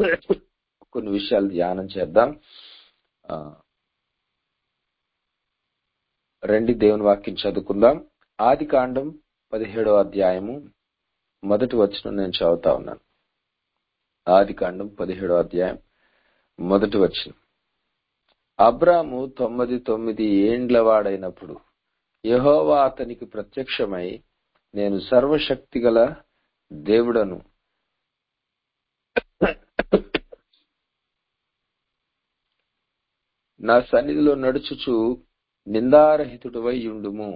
కొన్ని విషయాలు ధ్యానం చేద్దాం ఆ, రండి దేవుని వాక్యం చదువుకుందాం ఆది కాండం పదిహేడో అధ్యాయము మొదటి వచనం నేను చదువుతా ఉన్నాను ఆది కాండం పదిహేడో అధ్యాయం మొదటి వచనం అబ్రాము తొమ్మిది తొమ్మిది ఏండ్ల వాడైనప్పుడు యెహోవా అతనికి ప్రత్యక్షమై నేను సర్వశక్తి గల దేవుడను నా సన్నిధిలో నడుచుచు నిందారహితుడవై ఉండుము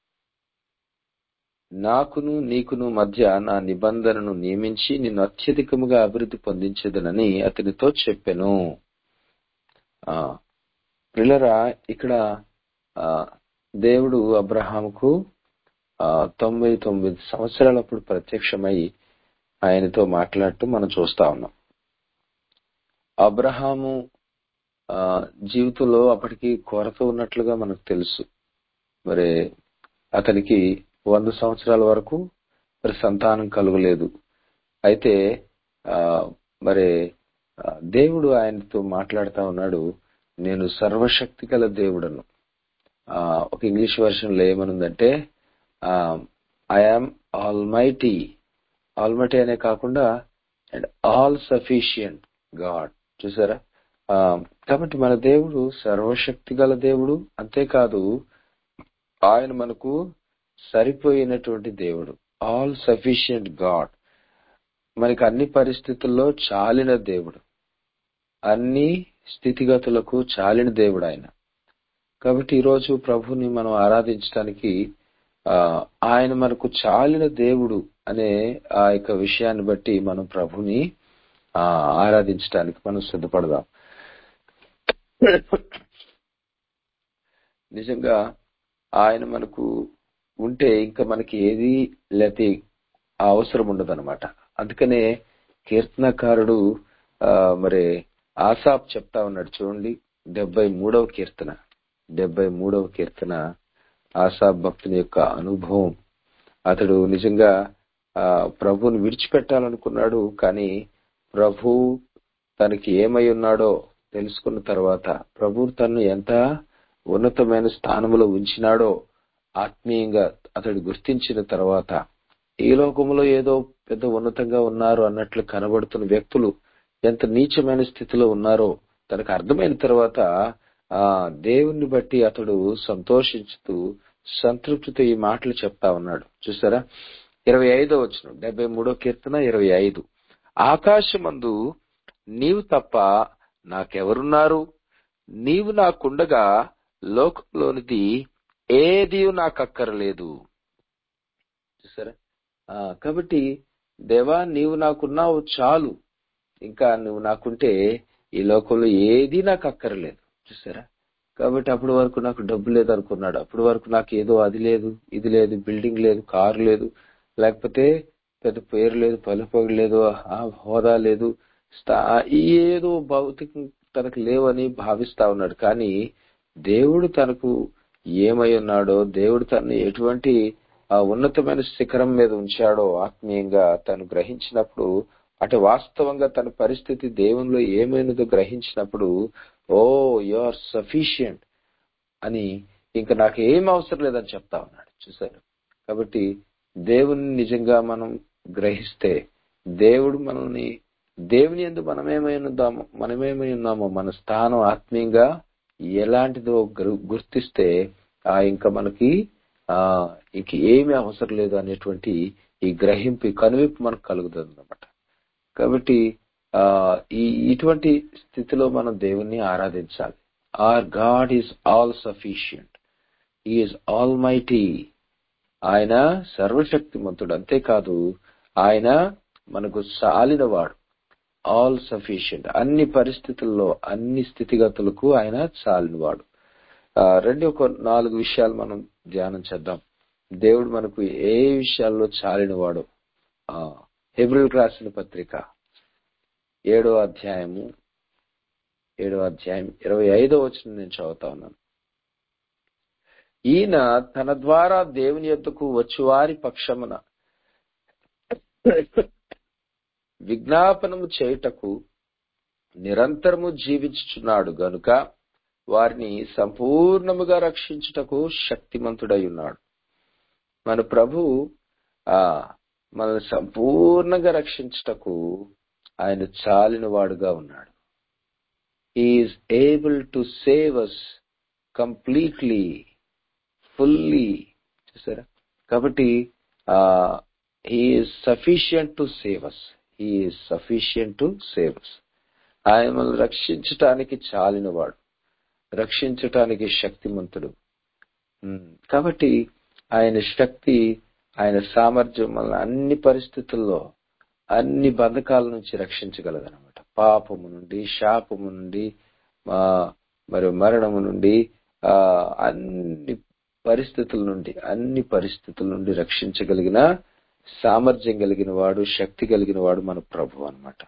నాకును నీకును మధ్య నా నిబంధనను నియమించి నిన్ను అత్యధికముగా అభివృద్ధి పొందించదనని అతనితో చెప్పెను ఆ ప్రిలరా ఇక్కడ ఆ దేవుడు అబ్రహాముకు ఆ తొంభై తొమ్మిది సంవత్సరాలప్పుడు ప్రత్యక్షమై ఆయనతో మాట్లాడుతూ మనం చూస్తా ఉన్నాం అబ్రహాము ఆ జీవితంలో అప్పటికి కొరత ఉన్నట్లుగా మనకు తెలుసు మరి అతనికి వంద సంవత్సరాల వరకు మరి సంతానం కలుగలేదు అయితే ఆ మరి ఆ, దేవుడు ఆయనతో మాట్లాడుతా ఉన్నాడు నేను సర్వశక్తి గల దేవుడను ఆ, ఒక ఇంగ్లీష్ వర్షన్ లో ఏమనుందంటే ఐఆమ్ ఆల్ మైటీ ఆల్మైటీ అనే కాకుండా అండ్ ఆల్ సఫిషియంట్ గాడ్ చూసారా ఆ, కాబట్టి మన దేవుడు సర్వశక్తి గల దేవుడు అంతేకాదు ఆయన మనకు సరిపోయినటువంటి దేవుడు ఆల్ సఫిషియంట్ గాడ్ మనకి అన్ని పరిస్థితుల్లో చాలిన దేవుడు అన్ని స్థితిగతులకు చాలిన దేవుడు ఆయన కాబట్టి ఈరోజు ప్రభుని మనం ఆరాధించడానికి ఆ, ఆయన మనకు చాలిన దేవుడు అనే ఆ యొక్క విషయాన్ని బట్టి మనం ప్రభుని ఆ, ఆరాధించడానికి మనం సిద్ధపడదాం నిజంగా ఆయన మనకు ఉంటే ఇంకా మనకి ఏది లేకపోతే అవసరం ఉండదు అనమాట అందుకనే కీర్తనకారుడు ఆ, మరి ఆసాప్ చెప్తా ఉన్నాడు చూడండి డెబ్బై మూడవ కీర్తన డెబ్బై మూడవ కీర్తన ఆసాప్ భక్తుని యొక్క అనుభవం అతడు నిజంగా ఆ ప్రభువుని విడిచిపెట్టాలనుకున్నాడు కానీ ప్రభు తనకి ఏమై ఉన్నాడో తెలుసుకున్న తర్వాత ప్రభు తను ఎంత ఉన్నతమైన స్థానంలో ఉంచినాడో ఆత్మీయంగా అతడు గుర్తించిన తర్వాత ఈ లోకంలో ఏదో పెద్ద ఉన్నతంగా ఉన్నారు అన్నట్లు కనబడుతున్న వ్యక్తులు ఎంత నీచమైన స్థితిలో ఉన్నారో తనకు అర్థమైన తర్వాత ఆ దేవుణ్ణి బట్టి అతడు సంతోషించుతూ సంతృప్తితో ఈ మాటలు చెప్తా ఉన్నాడు చూసారా ఇరవై ఐదో వచ్చిన డెబ్బై మూడో కీర్తన ఇరవై ఐదు ఆకాశమందు నీవు తప్ప నాకెవరున్నారు నీవు నాకుండగా లోకంలోనిది ఏది నాకు అక్కరలేదు చూసారా ఆ, కాబట్టి దేవా నీవు నాకున్నావు చాలు ఇంకా నువ్వు నాకుంటే ఈ లోకంలో ఏది నాకు అక్కర్లేదు చూసారా కాబట్టి అప్పటి వరకు నాకు డబ్బు లేదు అనుకున్నాడు అప్పటి వరకు నాకు ఏదో అది లేదు ఇది లేదు బిల్డింగ్ లేదు కారు లేదు లేకపోతే పెద్ద పేరు లేదు పలుపొగ లేదు ఆ హోదా లేదు స్థా- ఏదో భౌతికం తనకు లేవని భావిస్తా ఉన్నాడు కానీ దేవుడు తనకు ఏమై ఉన్నాడో దేవుడు తనని ఎటువంటి ఆ ఉన్నతమైన శిఖరం మీద ఉంచాడో ఆత్మీయంగా తను గ్రహించినప్పుడు అంటే వాస్తవంగా తన పరిస్థితి దేవునిలో ఏమైనదో గ్రహించినప్పుడు ఓ యు ఆర్ సఫిషియంట్ అని ఇంకా నాకు ఏం అవసరం లేదని చెప్తా ఉన్నాడు చూసారు కాబట్టి దేవుని నిజంగా మనం గ్రహిస్తే దేవుడు మనల్ని దేవుని ఎందు మనమేమై ఉన్నామో మనమేమై ఉన్నామో మన స్థానం ఆత్మీయంగా ఎలాంటిదో గుర్- గుర్తిస్తే ఆ ఇంకా మనకి ఆ ఇంక ఏమీ అవసరం లేదు అనేటువంటి ఈ గ్రహింపు ఈ కనువిప్పు మనకు కలుగుతుంది అనమాట కాబట్టి ఆ ఈ ఇటువంటి స్థితిలో మనం దేవుణ్ణి ఆరాధించాలి or God is all sufficient is all mighty ఆయన సర్వశక్తిమంతుడు అంతేకాదు ఆయన మనకు సాలినవాడు ఆల్ సఫిషియంట్ అన్ని పరిస్థితుల్లో అన్ని స్థితిగతులకు ఆయన చాలినవాడు ఆ, రెండు ఒక నాలుగు విషయాలు మనం ధ్యానం చేద్దాం దేవుడు మనకు ఏ విషయాల్లో చాలినవాడు హెబ్రిల్ రాసిన పత్రిక ఏడో అధ్యాయము ఏడో అధ్యాయం ఇరవై ఐదో వచ్చిన నేను చదువుతా ఉన్నాను ఈయన తన ద్వారా దేవుని యొద్దకు వచ్చువారి పక్షమున విజ్ఞాపనము చేయుటకు నిరంతరము జీవించుచున్నాడు గనుక వారిని సంపూర్ణముగా రక్షించుటకు శక్తిమంతుడై ఉన్నాడు మన ప్రభు ఆ మనల్ని సంపూర్ణంగా రక్షించుటకు ఆయన చాలిన వాడుగా ఉన్నాడు is able to save us completely fully చూసారా కాబట్టి he is sufficient to save us he is sufficient to save us ఆయన మనల్ని రక్షించటానికి చాలినవాడు రక్షించటానికి శక్తిమంతుడు ఉమ్, కాబట్టి ఆయన శక్తి ఆయన సామర్థ్యం మనల్ని అన్ని పరిస్థితుల్లో అన్ని బంధకాల నుంచి రక్షించగలదన్నమాట పాపము నుండి శాపము నుండి ఆ, మరి మరణము నుండి ఆ అన్ని పరిస్థితుల నుండి అన్ని పరిస్థితుల నుండి రక్షించగలిగిన సామర్థ్యం కలిగిన వాడు శక్తి కలిగిన వాడు మన ప్రభు అన్నమాట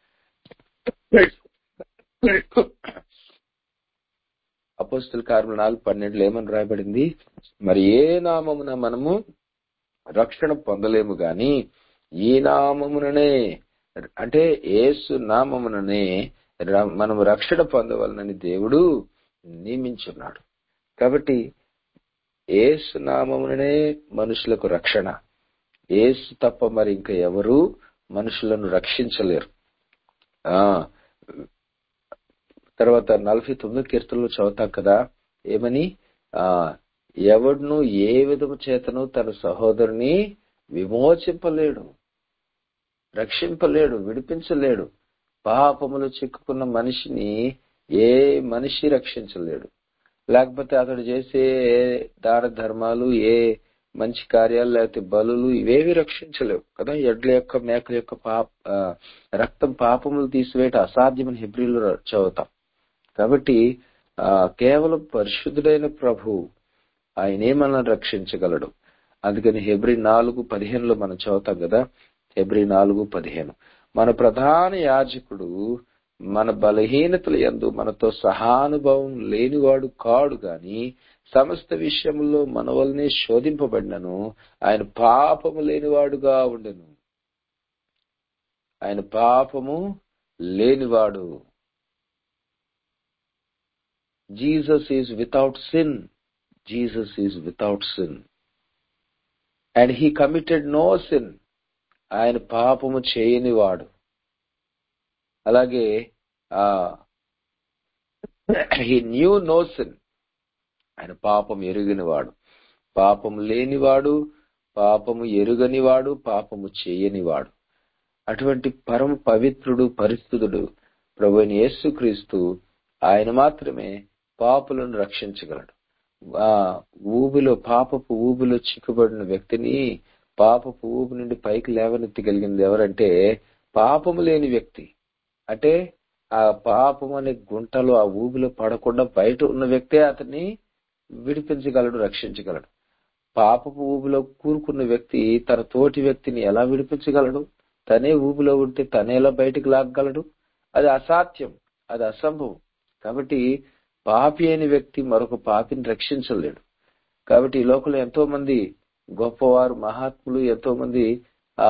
అపోస్తుల కార్యములు నాలుగు పన్నెండులో ఏమని రాయబడింది మరి ఏ నామమున మనము రక్షణ పొందలేము గాని ఈ నామముననే అంటే ఏసు నామముననే ర- మనము రక్షణ పొందవలనని దేవుడు నియమించున్నాడు కాబట్టి ఏసు నామముననే మనుషులకు రక్షణ ఏసు తప్ప మరి ఇంకా ఎవరు మనుషులను రక్షించలేరు ఆ తర్వాత నలభై తొమ్మిది కీర్తనలు చదువుతాం కదా ఏమని ఆ ఎవడును ఏ విధము చేతను తన సహోదరుని విమోచింపలేడు రక్షింపలేడు విడిపించలేడు పాపములు చిక్కుకున్న మనిషిని ఏ మనిషి రక్షించలేడు లేకపోతే అతడు చేసే ఏ దాన ధర్మాలు ఏ మంచి కార్యాలు లేకపోతే బలులు ఇవేవి రక్షించలేవు కదా ఎడ్ల యొక్క మేకల యొక్క పాప ఆ, రక్తం పాపములు తీసివేయటం అసాధ్యమని హెబ్రిలు చదువుతాం కాబట్టి ఆ కేవలం పరిశుద్ధుడైన ప్రభు ఆయనే మనల్ని రక్షించగలడు అందుకని హెబ్రి నాలుగు పదిహేనులో మనం చదువుతాం కదా హెబ్రి నాలుగు పదిహేను మన ప్రధాన యాజకుడు మన బలహీనతల యందు మనతో సహానుభవం లేనివాడు కాడు గాని సమస్త విషయంలో మన వల్లనే శోధింపబడినను ఆయన పాపము లేనివాడుగా ఉండెను ఆయన పాపము లేనివాడు Jesus is without sin Jesus is without sin and he committed no sin ఆయన పాపము చేయనివాడు అలాగే ఆ హీ న్యూ నో సిన్ ఆయన పాపం ఎరుగనివాడు పాపము లేనివాడు పాపము ఎరుగనివాడు పాపము చేయనివాడు అటువంటి పరమ పవిత్రుడు పరిశుద్ధుడు ప్రభు అయిన యేసుక్రీస్తు ఆయన మాత్రమే పాపులను రక్షించగలడు ఆ ఊబిలో పాపపు ఊబిలో చిక్కుబడిన వ్యక్తిని పాపపు ఊబి నుండి పైకి లేవనెత్తగలిగింది ఎవరంటే పాపము లేని వ్యక్తి అంటే ఆ పాపం అనే గుంటలో ఆ ఊబిలో పడకుండా బయట ఉన్న వ్యక్తే అతన్ని విడిపించగలడు రక్షించగలడు పాపపు ఊబిలో కూరుకున్న వ్యక్తి తన తోటి వ్యక్తిని ఎలా విడిపించగలడు తనే ఊబిలో ఉంటే తనే ఎలా బయటికి లాగగలడు అది అసాధ్యం అది అసంభవం కాబట్టి పాపి అయిన వ్యక్తి మరొక పాపిని రక్షించలేడు కాబట్టి ఈ లోకంలో ఎంతో మంది గొప్పవారు మహాత్ములు ఎంతో మంది ఆ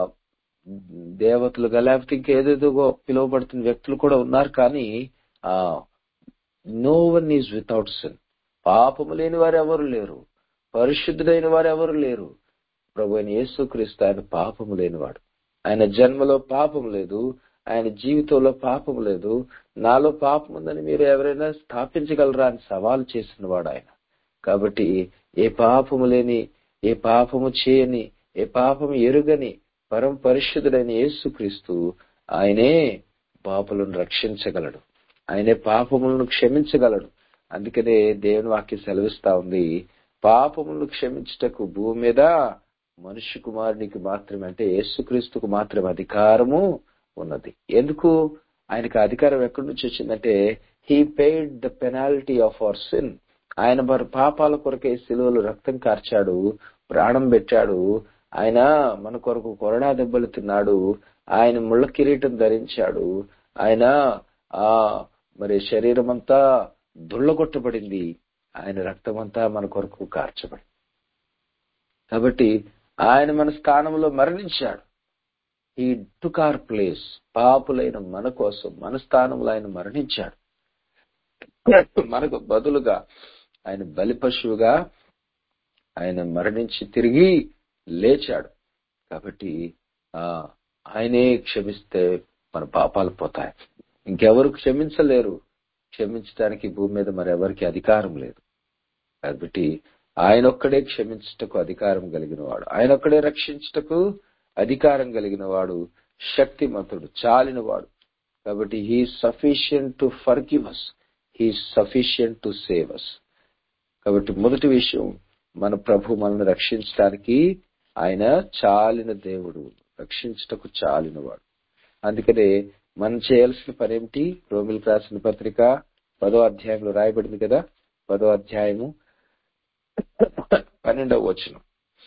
దేవతలుగా లేకపోతే ఇంకేదేదో పిలువబడుతున్న వ్యక్తులు కూడా ఉన్నారు కానీ ఆ no one is without sin పాపము లేని వారు ఎవరు లేరు పరిశుద్ధుడైన వారు ఎవరు లేరు ప్రభు అయిన యేసుక్రీస్తు ఆయన పాపము లేనివాడు ఆయన జన్మలో పాపం లేదు ఆయన జీవితంలో పాపం లేదు నాలో పాపం ఉందని మీరు ఎవరైనా స్థాపించగలరా అని సవాలు చేసిన వాడు ఆయన కాబట్టి ఏ పాపము లేని ఏ పాపము చేయని ఏ పాపము ఎరుగని పరమ పరిశుద్ధుడైన యేసుక్రీస్తు ఆయనే పాపులను రక్షించగలడు ఆయనే పాపములను క్షమించగలడు అందుకనే దేవుని వాక్యం సెలవిస్తా ఉంది పాపములను క్షమించుటకు భూమి మీద మనుష్య కుమారునికి మాత్రమే అంటే యేసుక్రీస్తుకు మాత్రమే అధికారము ఉన్నది ఎందుకు ఆయనకు అధికారం ఎక్కడి నుంచి వచ్చిందంటే he paid the penalty of our sin ఆయన మరి పాపాల కొరకే సిలువలు రక్తం కార్చాడు ప్రాణం పెట్టాడు ఆయన మన కొరకు కొరడా దెబ్బలు తిన్నాడు ఆయన ముళ్ళ కిరీటం ధరించాడు ఆయన ఆ మరి శరీరం అంతా దుళ్ళగొట్టబడింది ఆయన రక్తం అంతా మన కొరకు కార్చబడి కాబట్టి ఆయన మన స్థానంలో మరణించాడు ఈ టుక్ ఆర్ ప్లేస్ పాపులైన మన కోసం మన స్థానంలో ఆయన మరణించాడు మనకు బదులుగా ఆయన బలి పశువుగా ఆయన మరణించి తిరిగి లేచాడు కాబట్టి ఆ ఆయనే క్షమిస్తే మన పాపాలు పోతాయి ఇంకెవరు క్షమించలేరు క్షమించడానికి భూమి మీద మరి ఎవరికి అధికారం లేదు కాబట్టి ఆయన ఒక్కడే క్షమించుటకు అధికారం కలిగిన వాడు ఆయన ఒక్కడే రక్షించుటకు అధికారం కలిగిన వాడు శక్తిమంతుడు చాలిన వాడు కాబట్టి he sufficient to forgive us he sufficient to save us కాబట్టి మొదటి విషయం మన ప్రభు మనల్ని రక్షించడానికి ఆయన చాలిన దేవుడు రక్షించుటకు చాలిన వాడు అందుకనే మనం చేయాల్సిన పని ఏమిటి రోమిల్ రాసిన పత్రిక పదో అధ్యాయంలో రాయబడింది కదా పదో అధ్యాయము పన్నెండవ వచనం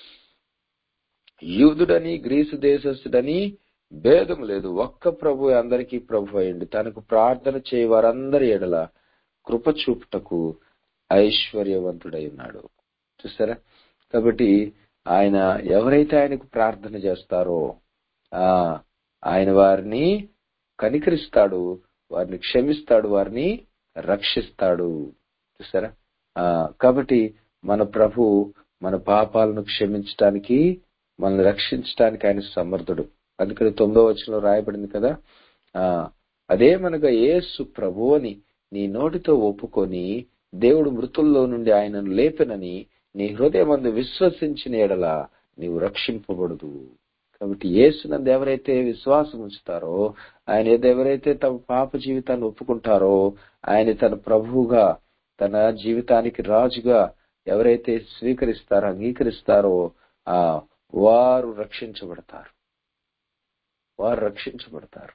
యూదుడని గ్రీసు దేశస్థుడని భేదం లేదు ఒక్క ప్రభు అందరికీ ప్రభు అయ్యండి తనకు ప్రార్థన చేయ వారందరి ఎడల కృప చూపుటకు ఐశ్వర్యవంతుడై ఉన్నాడు చూస్తారా కాబట్టి ఆయన ఎవరైతే ఆయనకు ప్రార్థన చేస్తారో ఆ ఆయన వారిని కనికరిస్తాడు వారిని క్షమిస్తాడు వారిని రక్షిస్తాడు చూస్తారా ఆ కాబట్టి మన ప్రభు మన పాపాలను క్షమించటానికి మనల్ని రక్షించడానికి ఆయన సమర్థుడు అందుకని తొమ్మిదో వచనంలో రాయబడింది కదా ఆ అదే మనగా యేసు ప్రభు అని నీ నోటితో ఒప్పుకొని దేవుడు మృతుల్లో నుండి ఆయనను లేపెనని నీ హృదయమందు విశ్వసించిన ఎడల నీవు రక్షింపబడదు కాబట్టి యేసునందు ఎవరైతే విశ్వాసం ఉంచుతారో ఆయన ఏదో ఎవరైతే తమ పాప జీవితాన్ని ఒప్పుకుంటారో ఆయన తన ప్రభువుగా తన జీవితానికి రాజుగా ఎవరైతే స్వీకరిస్తారో అంగీకరిస్తారో ఆ వారు రక్షించబడతారు వారు రక్షించబడతారు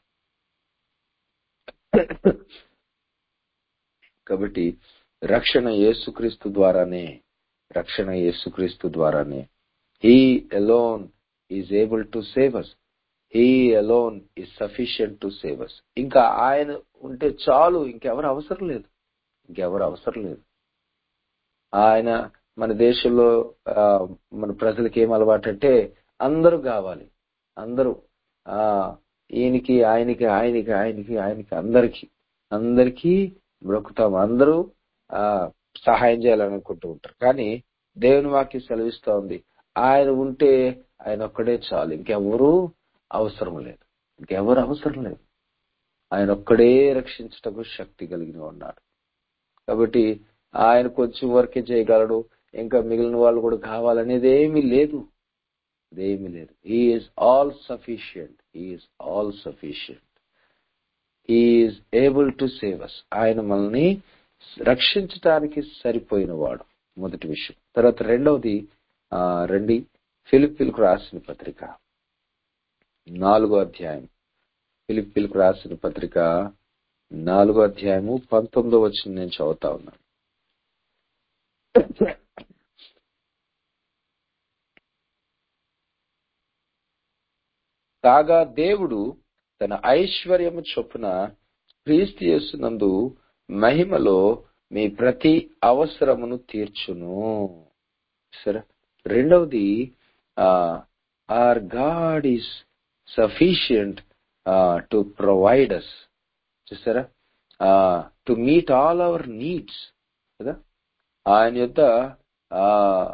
కాబట్టి రక్షణ యేసుక్రీస్తు ద్వారానే రక్షణ యేసుక్రీస్తు ద్వారానే he alone is able to save us he alone is sufficient to save us ఇంకా ఆయన ఉంటే చాలు ఇంకెవరు అవసరం లేదు ఇంకెవరు అవసరం లేదు ఆయన మన దేశంలో ఆ, మన ప్రజలకి ఏం అలవాటు అంటే అందరూ కావాలి అందరూ ఆ ఈయనకి ఆయనకి ఆయనకి ఆయనకి ఆయనకి అందరికి అందరికీ బ్రొక్కుతాం అందరూ ఆ సహాయం చేయాలనుకుంటూ ఉంటారు కానీ దేవుని వాక్యం సెలవిస్తా ఉంది ఆయన ఉంటే ఆయన ఒక్కడే చాలు ఇంకెవరూ అవసరం లేదు ఇంకెవరు అవసరం లేదు ఆయన ఒక్కడే రక్షించటకు శక్తి కలిగిన ఉన్నాడు కాబట్టి ఆయన కొంచెం వరకే చేయగలడు ఇంకా మిగిలిన వాళ్ళు కూడా కావాలనేది ఏమీ లేదు అదేమీ లేదు is all sufficient is all sufficient is able to save us ఆయన మనల్ని రక్షించటానికి సరిపోయిన వాడు మొదటి విషయం తర్వాత రెండవది ఆ, రండి ఫిలిపిల్కు రాసిన పత్రిక నాలుగో అధ్యాయం ఫిలిపిల్కు రాసిన పత్రిక నాలుగో అధ్యాయము పంతొమ్మిదో వచ్చిన నేను చదువుతా ఉన్నాను కాగా దేవుడు తన ఐశ్వర్యము చొప్పున క్రీస్తు యేసునందు మహిమలో మీ ప్రతి అవసరమును తీర్చును సరే రెండవది our god is sufficient to provide us చూసారా to meet all our needs కదా ఆయన యొక్క ఆ,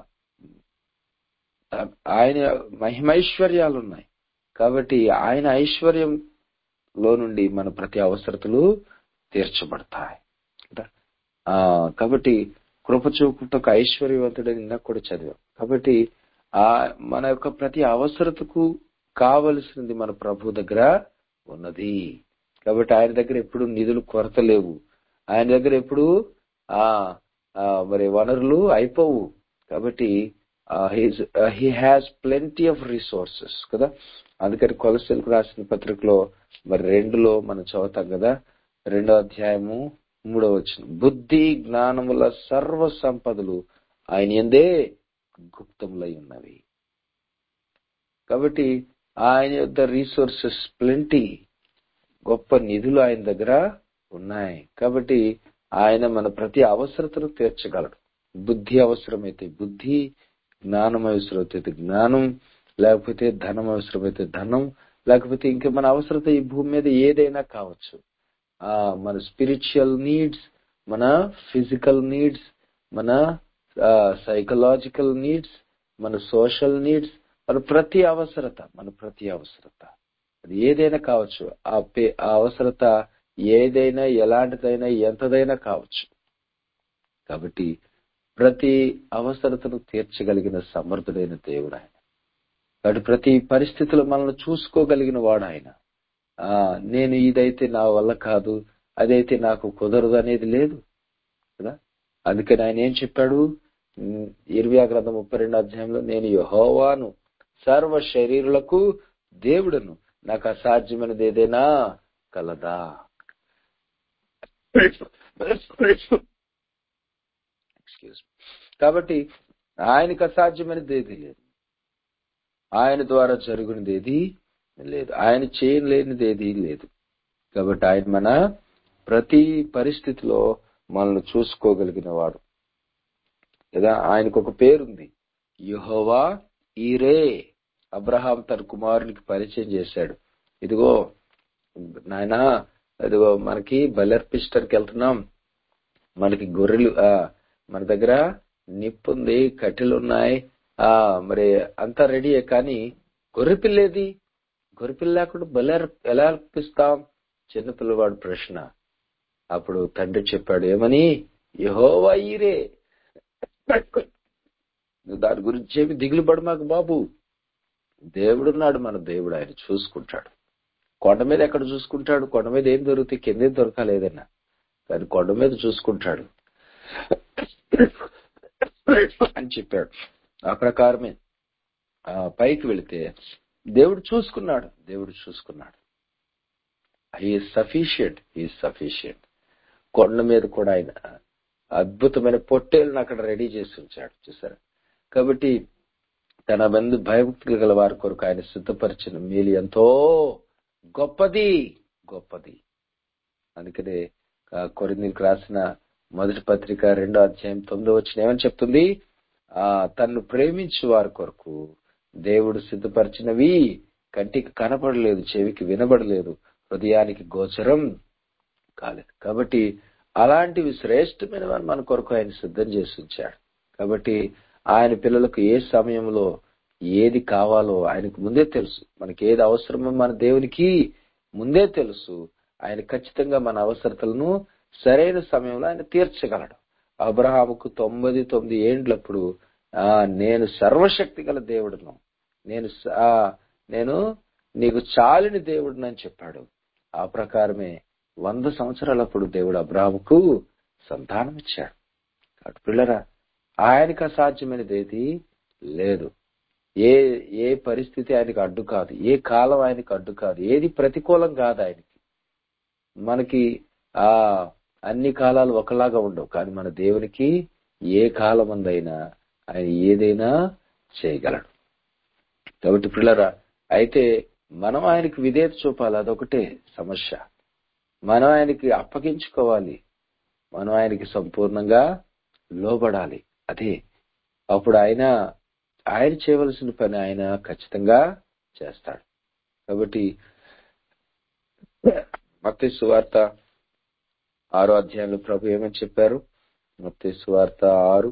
ఆయన మహిమైశ్వర్యాలు ఉన్నాయి కాబట్టి ఆయన ఐశ్వర్యంలో నుండి మన ప్రతి అవసరతలు తీర్చబడతాయి కదా? ఆ కాబట్టి కృప చూపుటకు ఐశ్వర్యవంతుడని ఇందాక కూడా చదివాం కాబట్టి ఆ మన యొక్క ప్రతి అవసరతకు కావలసినది మన ప్రభు దగ్గర ఉన్నది కాబట్టి ఆయన దగ్గర ఎప్పుడు నిధులు కొరత లేవు ఆయన దగ్గర ఎప్పుడు ఆ ఆ, మరి వనరులు అయిపోవు కాబట్టి he has plenty of resources కదా అందుకని కొలసలకు రాసిన పత్రికలో మరి రెండులో మనం చదువుతాం కదా రెండో అధ్యాయము మూడో వచ్చిన బుద్ధి జ్ఞానముల సర్వ సంపదలు ఆయన ఎందే గుప్తములై ఉన్నవి కాబట్టి ఆయన యొక్క రీసోర్సెస్ ప్లెంటీ గొప్ప నిధులు ఆయన దగ్గర ఉన్నాయి కాబట్టి ఆయన మన ప్రతి అవసరతను తీర్చగలడు బుద్ధి అవసరమైతే బుద్ధి జ్ఞానం అవసరమైతే జ్ఞానం లేకపోతే ధనం అవసరమైతే ధనం లేకపోతే ఇంకా మన అవసరత ఈ భూమి మీద ఏదైనా కావచ్చు ఆ మన స్పిరిచువల్ నీడ్స్ మన ఫిజికల్ నీడ్స్ మన సైకలాజికల్ నీడ్స్ మన సోషల్ నీడ్స్ మన ప్రతి అవసరత మన ప్రతి అవసరత అది ఏదైనా కావచ్చు ఆ పే- ఆ అవసరత ఏదైనా ఎలాంటిదైనా ఎంతదైనా కావచ్చు కాబట్టి ప్రతి అవసరతను తీర్చగలిగిన సమర్థుడైన దేవుడు ఆయన కాబట్టి ప్రతి పరిస్థితిలో మనల్ని చూసుకోగలిగిన వాడు ఆయన ఆ నేను ఇదైతే నా వల్ల కాదు అదైతే నాకు కుదరదు అనేది లేదు కదా అందుకని ఆయన ఏం చెప్పాడు ఉమ్, ఇర్మియా గ్రంథం ముప్పై రెండు అధ్యాయంలో నేను యెహోవాను సర్వ శరీరులకు దేవుడను నాకు అసాధ్యమైనది ఏదైనా కలదా ఎక్స్క్యూజ్ కాబట్టి ఆయనకు అసాధ్యమైనది ఏది లేదు ఆయన ద్వారా జరుగునిది ఏది లేదు ఆయన చేయలేనిది ఏది లేదు కాబట్టి ఆయన మన ప్రతి పరిస్థితిలో మనల్ని చూసుకోగలిగిన వాడు లేదా ఆయనకు ఒక పేరుంది యెహోవా ఈరే అబ్రహాం తన కుమారునికి పరిచయం చేశాడు ఇదిగో నాయన ఇదిగో మనకి బలర్పిస్టర్కి వెళ్తున్నాం మనకి గొర్రెలు ఆ మన దగ్గర నిప్పు ఉంది కట్టెలు ఉన్నాయి ఆ మరి అంతా రెడీయే కానీ గొర్రెపిల్లేది గొర్రెపిల్ల లేకుండా బలి అర్ప- ఎలా అర్పిస్తాం చిన్నపిల్లవాడు ప్రశ్న అప్పుడు తండ్రి చెప్పాడు ఏమని యహోవా ఈరే నువ్వు దాని గురించి ఏమి దిగులు పడు మాకు బాబు దేవుడున్నాడు మన దేవుడు ఆయన చూసుకుంటాడు కొండ మీద ఎక్కడ చూసుకుంటాడు కొండ మీద ఏం దొరుకుతాయి కిందేం దొరకాలేదన్నా కానీ కొండ మీద చూసుకుంటాడు అని చెప్పాడు ఆ ప్రకారమే ఆ పైకి వెళితే దేవుడు చూసుకున్నాడు దేవుడు చూసుకున్నాడు హీ సఫిషియంట్ హీ సఫిషియంట్ కొండ మీద కూడా ఆయన అద్భుతమైన పొట్టేలను అక్కడ రెడీ చేసి ఉంచాడు చూసారా కాబట్టి తన మంది భయభక్తులు గల వారి కొరకు ఆయన సిద్ధపరిచిన మేలు ఎంతో గొప్పది గొప్పది అందుకనే కొరిందీలకు రాసిన మొదటి పత్రిక రెండో అధ్యాయం తొమ్మిదో వచ్చిన ఏమని చెప్తుంది ఆ తన్ను ప్రేమించు వారి కొరకు దేవుడు సిద్ధపరిచినవి కంటికి కనపడలేదు చెవికి వినబడలేదు హృదయానికి గోచరం కాలేదు కాబట్టి అలాంటివి శ్రేష్టమైనవని మన కొరకు ఆయన సిద్ధం చేసి ఉంచాడు కాబట్టి ఆయన పిల్లలకు ఏ సమయంలో ఏది కావాలో ఆయనకు ముందే తెలుసు మనకి ఏది అవసరమో మన దేవునికి ముందే తెలుసు ఆయన ఖచ్చితంగా మన అవసరతలను సరైన సమయంలో ఆయన తీర్చగలడు అబ్రహాముకు తొంభై తొమ్మిది ఏండ్లప్పుడు ఆ నేను సర్వశక్తి గల దేవుడును నేను స- ఆ, నేను నీకు చాలిని దేవుడును అని చెప్పాడు ఆ ప్రకారమే వంద సంవత్సరాలప్పుడు దేవుడు అబ్రాహాముకు సంతానం ఇచ్చాడు కాబట్టి పిల్లరా ఆయనకు అసాధ్యమైనది ఏది లేదు ఏ ఏ పరిస్థితి ఆయనకు అడ్డు కాదు ఏ కాలం ఆయనకు అడ్డు కాదు ఏది ప్రతికూలం కాదు ఆయనకి మనకి ఆ అన్ని కాలాలు ఒకలాగా ఉండవు కానీ మన దేవునికి ఏ కాలం అందైనా ఆయన ఏదైనా చేయగలడు కాబట్టి పిల్లరా అయితే మనం ఆయనకి విధేయత చూపాలి అదొకటే సమస్య మనం ఆయనకి అప్పగించుకోవాలి మనం ఆయనకి సంపూర్ణంగా లోబడాలి అదే అప్పుడు ఆయన ఆయన చేయవలసిన పని ఆయన ఖచ్చితంగా చేస్తాడు కాబట్టి మత్తయి సువార్త ఆరో అధ్యాయంలో ప్రభు ఏమని చెప్పారు మత్తయి సువార్త ఆరు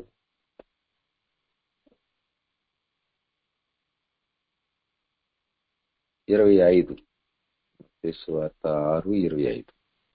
ఇరవై ఐదు మత్తయి సువార్త ఆరు ఇరవై ఐదు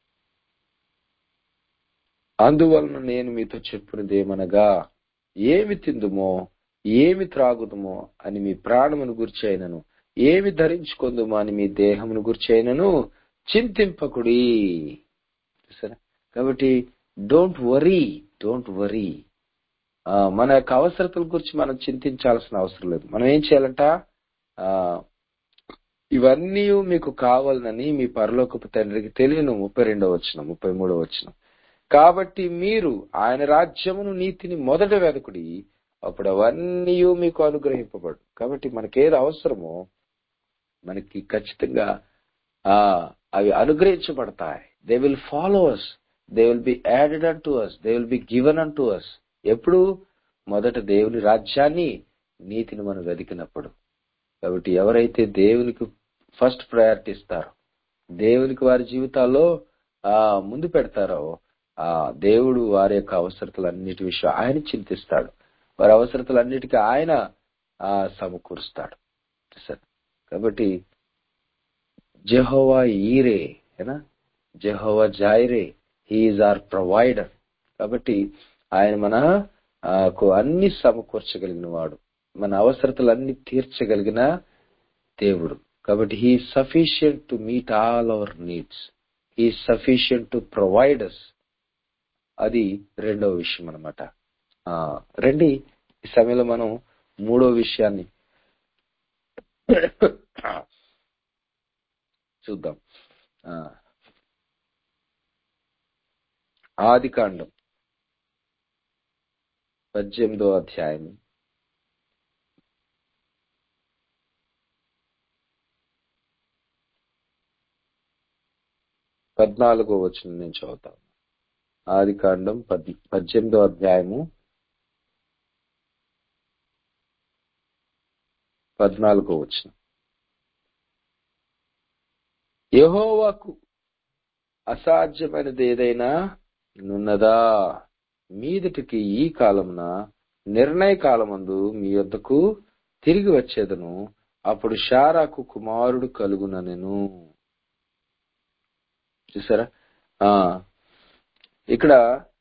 అందువలన నేను మీతో చెప్పినది ఏమనగా ఏమి తిందుమో ఏమి త్రాగుదుమో అని మీ ప్రాణమును గురించి అయినను ఏమి ధరించుకుందుమో అని మీ దేహమును గురించి అయినను చింతింపకుడి చూసారా కాబట్టి డోంట్ వరీ డోంట్ వరీ మన యొక్క అవసరతల గురించి మనం చింతించాల్సిన అవసరం లేదు మనం ఏం చేయాలంట ఆ ఇవన్నీ మీకు కావాలని మీ పరలోకపు తండ్రికి తెలియను ముప్పై రెండో వచ్చిన ముప్పై మూడో వచ్చిన కాబట్టి మీరు ఆయన రాజ్యమును నీతిని మొదట వెదకుడి అప్పుడు అవన్నీ మీకు అనుగ్రహింపబడు కాబట్టి మనకేది అవసరమో మనకి ఖచ్చితంగా ఆ అవి అనుగ్రహించబడతాయి they will follow us they will be added unto us they will be given unto us ఎప్పుడు మొదట దేవుని రాజ్యాన్ని నీతిని మనం వెతికినప్పుడు కాబట్టి ఎవరైతే దేవునికి ఫస్ట్ ప్రయారిటీ ఇస్తారు దేవునికి వారి జీవితాల్లో ఆ ముందు పెడతారో ఆ దేవుడు వారి యొక్క అవసరతలన్నిటి విషయం ఆయన చింతిస్తాడు వారి అవసరతలన్నిటికీ ఆయన ఆ సమకూరుస్తాడు సరే కాబట్టి జెహోవా ఈరే ఏనా Jehovah Jireh he is our provider కాబట్టి ఆయన మన ఆ, కు అన్ని సమకూర్చగలిగిన వాడు మన అవసరతలన్నీ తీర్చగలిగిన దేవుడు కాబట్టి he sufficient to meet all our needs he sufficient to provide us అది రెండవ విషయం అనమాట రండి ఈ సమయంలో మనం మూడో విషయాన్ని చూద్దాం ఆ, ఆది కాండం పద్దెనిమిదో అధ్యాయం పద్నాలుగో వచనం నేను చదువుతాను ఆది కాండం పద్ పద్దెనిమిదో అధ్యాయము పద్నాలుగో వచనం యెహోవాకు అసాధ్యమైనది ఏదైనా నున్నదా మీదటికి ఈ కాలమున నిర్ణయ కాలమందు మీ యొద్దకు తిరిగి వచ్చేదను అప్పుడు షారాకు కుమారుడు కలుగుననెను చూసారా ఆ ఇక్కడ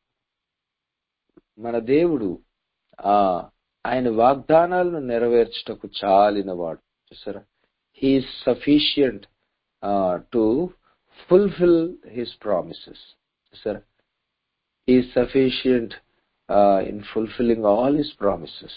మన దేవుడు ఆ ఆయన వాగ్దానాలను నెరవేర్చుటకు చాలినవాడు చూసారా he sufficient to fulfil his promises చూసారా he sufficient in fulfilling all his promises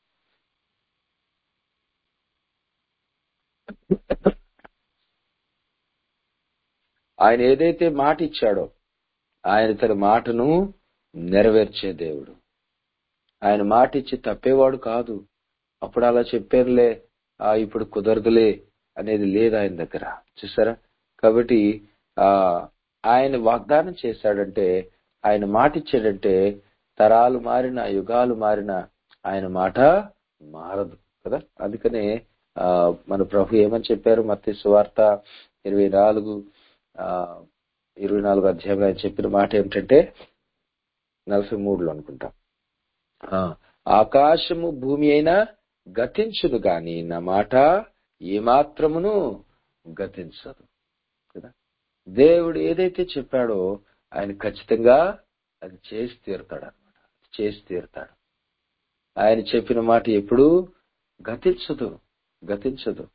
ఆయన ఏదైతే మాట ఇచ్చాడో ఆయన తన మాటను నెరవేర్చే దేవుడు ఆయన మాట ఇచ్చి తప్పేవాడు కాదు అప్పుడు అలా చెప్పారులే ఆ ఇప్పుడు కుదరదులే అనేది లేదు ఆయన దగ్గర చూసారా కాబట్టి ఆ ఆయన వాగ్దానం చేశాడంటే ఆయన మాట ఇచ్చాడంటే తరాలు మారిన యుగాలు మారిన ఆయన మాట మారదు కదా అందుకనే ఆ మన ప్రభు ఏమని చెప్పారు మత్తి సువార్త ఇరవై నాలుగు ఆ ఇరవై నాలుగు అధ్యాయంలో ఆయన చెప్పిన మాట ఏమిటంటే నలభై మూడులో అనుకుంటా ఆ, ఆకాశము భూమి అయినా గతించును గాని నా మాట ఏమాత్రమును గతించదు కదా దేవుడు ఏదైతే చెప్పాడో ఆయన ఖచ్చితంగా అది చేసి తీరుతాడు అనమాట చేసి తీరుతాడు ఆయన చెప్పిన మాట ఎప్పుడు గతించదు గతించదు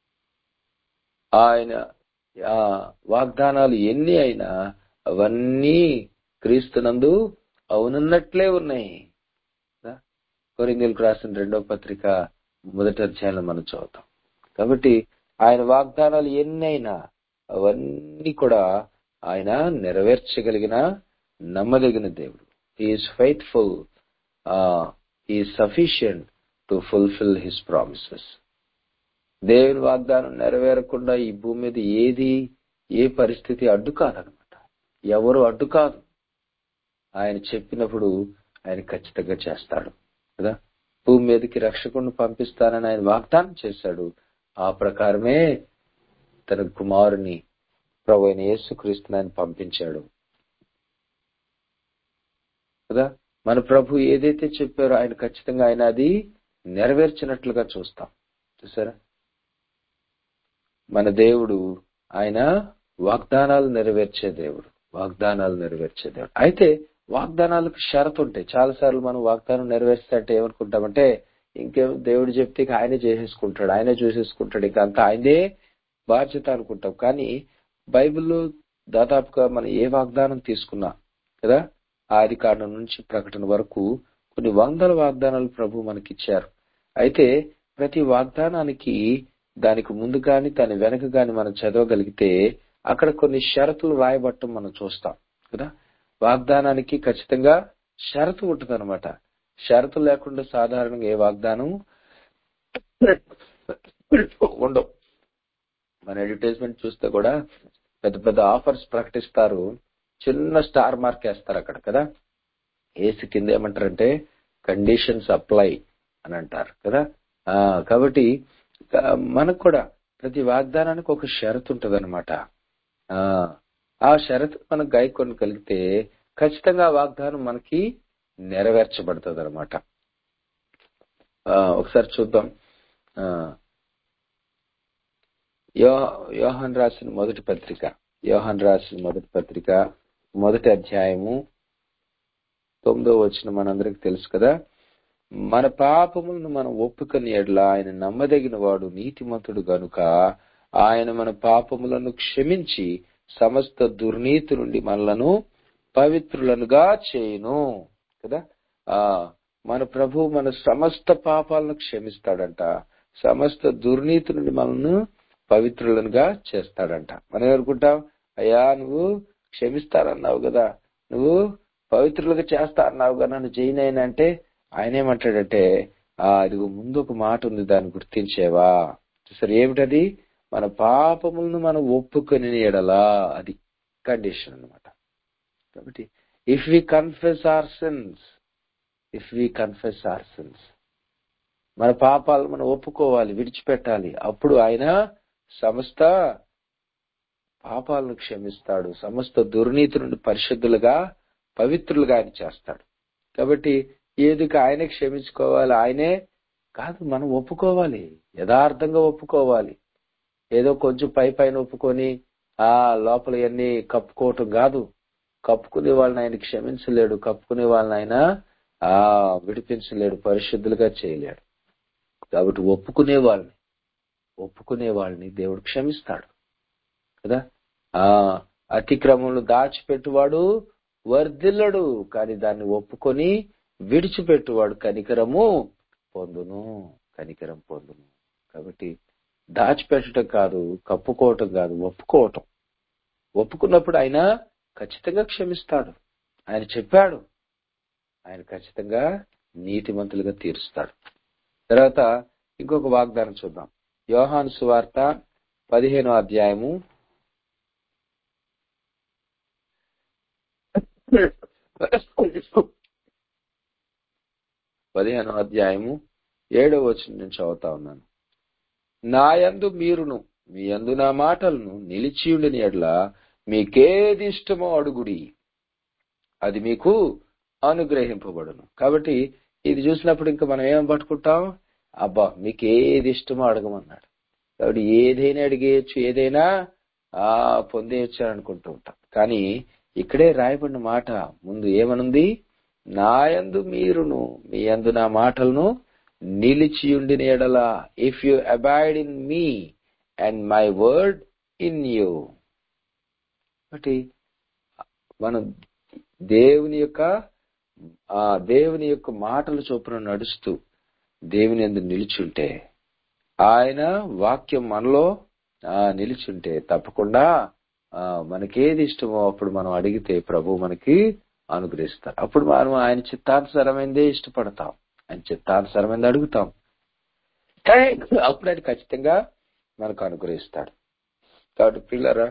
ఆయన ఆ వాగ్దానాలు ఎన్ని అయినా అవన్నీ క్రీస్తునందు అవునన్నట్లే ఉన్నాయి కొరిందీలకు రాసిన రెండో పత్రిక మొదటి అధ్యాయంలో మనం చదువుతాం కాబట్టి ఆయన వాగ్దానాలు ఎన్ని అయినా అవన్నీ కూడా ఆయన నెరవేర్చగలిగిన నమ్మదగిన దేవుడు he is faithful he is sufficient to fulfil his promises దేవుని వాగ్దానం నెరవేరకుండా ఈ భూమి మీద ఏది ఏ పరిస్థితి అడ్డు కాదనమాట ఎవరు అడ్డు కాదు ఆయన చెప్పినప్పుడు ఆయన ఖచ్చితంగా చేస్తాడు కదా భూమి మీదకి రక్షకుడిని పంపిస్తానని ఆయన వాగ్దానం చేశాడు ఆ ప్రకారమే తన కుమారుని ప్రభు అయిన యేసుక్రీస్తుని ఆయన పంపించాడు కదా మన ప్రభు ఏదైతే చెప్పారో ఆయన ఖచ్చితంగా ఆయన అది నెరవేర్చినట్లుగా చూస్తాం చూసారా మన దేవుడు ఆయన వాగ్దానాలు నెరవేర్చే దేవుడు వాగ్దానాలు నెరవేర్చే దేవుడు అయితే వాగ్దానాలకు షరతు ఉంటాయి చాలా సార్లు మనం వాగ్దానం నెరవేర్స్తే అంటే ఏమనుకుంటామంటే ఇంకేం దేవుడు చెప్తే ఇక ఆయనే చేసేసుకుంటాడు ఆయనే చూసేసుకుంటాడు ఇక అంతా ఆయనే బాధ్యత అనుకుంటాం కానీ బైబిల్లో దాదాపుగా మనం ఏ వాగ్దానం తీసుకున్నా కదా ఆది కాండం నుంచి ప్రకటన వరకు కొన్ని వందల వాగ్దానాలు ప్రభు మనకిచ్చారు అయితే ప్రతి వాగ్దానానికి దానికి ముందు గాని దాని వెనక గాని మనం చదవగలిగితే అక్కడ కొన్ని షరతులు రాయబట్టం మనం చూస్తాం కదా వాగ్దానానికి ఖచ్చితంగా షరతు ఉంటుంది అనమాట షరతు లేకుండా సాధారణంగా ఏ వాగ్దానం ఉండవు మన అడ్వర్టైజ్మెంట్ చూస్తే కూడా పెద్ద పెద్ద ఆఫర్స్ ప్రకటిస్తారు చిన్న స్టార్ మార్క్ వేస్తారు అక్కడ కదా ఏసి కింద ఏమంటారంటే కండిషన్స్ అప్లై అని అంటారు కదా ఆ కాబట్టి మనకు కూడా ప్రతి వాగ్దానానికి ఒక షరతు ఉంటదన్నమాట ఆ ఆ షరతు మనం గాయకొని కలిగితే ఖచ్చితంగా ఆ వాగ్దానం మనకి నెరవేర్చబడుతుంది అనమాట ఒకసారి చూద్దాం ఆ యో యోహన్ రాసిన మొదటి పత్రిక యోహన్ రాసిన మొదటి పత్రిక మొదటి అధ్యాయము తొమ్మిదో వచ్చిన మనందరికి తెలుసు కదా మన పాపములను మనం ఒప్పుకొని ఎడ్ల ఆయన నమ్మదగిన వాడు నీతిమంతుడు గనుక ఆయన మన పాపములను క్షమించి సమస్త దుర్నీతి నుండి మనలను పవిత్రులనుగా చేయును కదా ఆ మన ప్రభు మన సమస్త పాపాలను క్షమిస్తాడంట సమస్త దుర్నీతి నుండి మనల్ని పవిత్రులనుగా చేస్తాడంట మనం ఏమనుకుంటాం అయ్యా నువ్వు క్షమిస్తానన్నావు కదా నువ్వు పవిత్రులుగా చేస్తా అన్నావు కదా నన్ను జైన్ అంటే ఆయన ఏమంటాడంటే ఆ ఇదిగో ముందు ఒక మాట ఉంది దాన్ని గుర్తించేవా సరే ఏమిటది మన పాపములను మనం ఒప్పుకొని ఎడలా అది కండిషన్ అనమాట కాబట్టి if we confess our sins if we confess our sins మన పాపాలు మనం ఒప్పుకోవాలి విడిచిపెట్టాలి అప్పుడు ఆయన సమస్త పాపాలను క్షమిస్తాడు సమస్త దుర్నీతి నుండి పరిశుద్ధులుగా పవిత్రులుగా ఆయన చేస్తాడు కాబట్టి ఏదికి ఆయనే క్షమించుకోవాలి ఆయనే కాదు మనం ఒప్పుకోవాలి యథార్థంగా ఒప్పుకోవాలి ఏదో కొంచెం పై పైన ఒప్పుకొని ఆ లోపల ఇవన్నీ కప్పుకోవటం కాదు కప్పుకునే వాళ్ళని ఆయన క్షమించలేడు కప్పుకునే వాళ్ళని ఆయన ఆ విడిపించలేడు పరిశుద్ధులుగా చేయలేడు కాబట్టి ఒప్పుకునే వాళ్ళని ఒప్పుకునే వాళ్ళని దేవుడు క్షమిస్తాడు కదా ఆ అతిక్రమంలో దాచిపెట్టువాడు వర్ధిల్లడు కానీ దాన్ని ఒప్పుకొని విడిచిపెట్టువాడు కనికరము పొందును కనికరం పొందును కాబట్టి దాచిపెట్టడం కాదు కప్పుకోవటం కాదు ఒప్పుకోవటం ఒప్పుకున్నప్పుడు ఆయన ఖచ్చితంగా క్షమిస్తాడు ఆయన చెప్పాడు ఆయన ఖచ్చితంగా నీతిమంతులుగా తీరుస్తాడు తర్వాత ఇంకొక వాగ్దానం చూద్దాం యోహాను సువార్త పదిహేనో అధ్యాయము పదిహేనో అధ్యాయము ఏడో వచ్చిన నుంచి చదువుతా ఉన్నాను నాయందు మీరును మీ అందు నా మాటలను నిలిచియుండిని ఎడ్ల మీకేది ఇష్టమో అడుగుడి అది మీకు అనుగ్రహింపబడును కాబట్టి ఇది చూసినప్పుడు ఇంకా మనం ఏం పట్టుకుంటాం అబ్బా మీకు ఏది ఇష్టమో అడగమన్నాడు కాబట్టి ఏదైనా అడిగేయచ్చు ఏదైనా ఆ పొందేయచ్చు అనుకుంటూ ఉంటాం కానీ ఇక్కడే రాయబడిన మాట ముందు ఏమనుంది నాయందు మీరును మీ అందు నా మాటలను నిలిచియుండిన ఎడల if you abide in me and my word in you కాబట్టి మనం దేవుని యొక్క ఆ దేవుని యొక్క మాటల చొప్పున నడుస్తూ దేవుని ఎందు నిలిచుంటే ఆయన వాక్యం మనలో ఆ నిలిచుంటే తప్పకుండా ఆ మనకేది ఇష్టమో అప్పుడు మనం అడిగితే ప్రభు మనకి అనుగ్రహిస్తారు అప్పుడు మనం ఆయన చిత్తానుసరమైందే ఇష్టపడతాం ఆయన చిత్తానుసరమైంది అడుగుతాం అప్పుడు ఆయన ఖచ్చితంగా మనకు అనుగ్రహిస్తాడు కాబట్టి పిల్లరా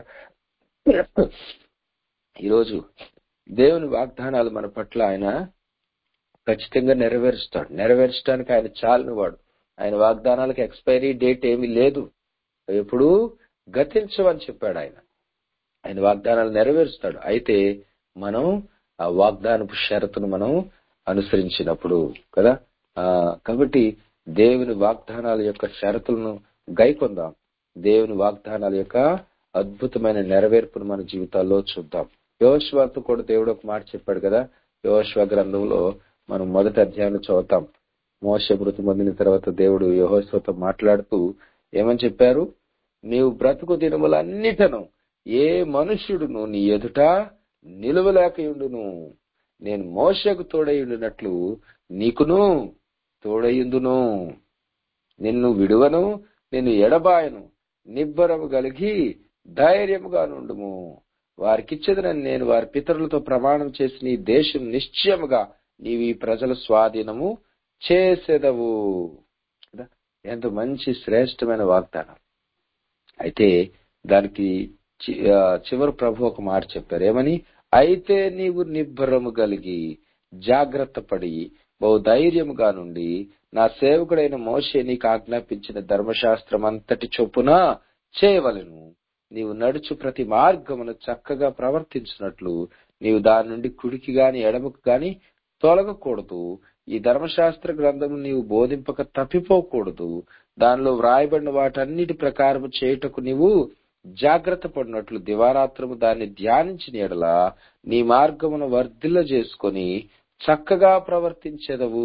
ఈరోజు దేవుని వాగ్దానాలు మన పట్ల ఆయన ఖచ్చితంగా నెరవేరుస్తాడు నెరవేర్చడానికి ఆయన చాలిన వాడు ఆయన వాగ్దానాలకు ఎక్స్పైరీ డేట్ ఏమీ లేదు ఎప్పుడు గతించవని చెప్పాడు ఆయన ఆయన వాగ్దానాలు నెరవేరుస్తాడు అయితే మనం ఆ వాగ్దానపు షరతును మనం అనుసరించినప్పుడు కదా ఆ కాబట్టి దేవుని వాగ్దానాల యొక్క షరతులను గైకొందాం దేవుని వాగ్దానాల యొక్క అద్భుతమైన నెరవేర్పును మన జీవితాల్లో చూద్దాం యోశ్వాతో కూడా దేవుడు ఒక మాట చెప్పాడు కదా యోశ్వ గ్రంథంలో మనం మొదటి అధ్యాయంలో చదువుతాం మోస మృతి పొందిన తర్వాత దేవుడు యహోశ్వతో మాట్లాడుతూ ఏమని చెప్పారు నీవు బ్రతుకు దినములన్నిటను ఏ మనుష్యుడును నీ ఎదుట నిలువలేకయుండును నేను మోసకు తోడయుండినట్లు నీకును తోడయుందును నిన్ను విడువను నిన్ను ఎడబాయను నిబ్బరము కలిగి ధైర్యముగా నుండుము వారికిచ్చదనని నేను వారి పితరులతో ప్రమాణం చేసిన ఈ దేశం నిశ్చయముగా నీవి ప్రజల స్వాధీనము చేసేదవు ఎంత మంచి శ్రేష్టమైన వాగ్దానం అయితే దానికి చివరి ప్రభు ఒక మాట చెప్పారు ఏమని అయితే నీవు నిబ్బరము కలిగి జాగ్రత్త పడి బహుధైర్యముగా నుండి నా సేవకుడైన మోషే నీకు ఆజ్ఞాపించిన ధర్మశాస్త్రం అంతటి చొప్పున చేయవలెను నీవు నడుచు ప్రతి మార్గమును చక్కగా ప్రవర్తించినట్లు నీవు దాని నుండి కుడికి గాని ఎడమకు గాని తొలగకూడదు ఈ ధర్మశాస్త్ర గ్రంథము నీవు బోధింపక తప్పిపోకూడదు దానిలో వ్రాయబడిన వాటన్నిటి ప్రకారము చేయుటకు నీవు జాగ్రత్త పడినట్లు దివారాత్రము దాన్ని ధ్యానించిన ఎడల నీ మార్గమును వర్ధిల్ల చేసుకొని చక్కగా ప్రవర్తించెదవు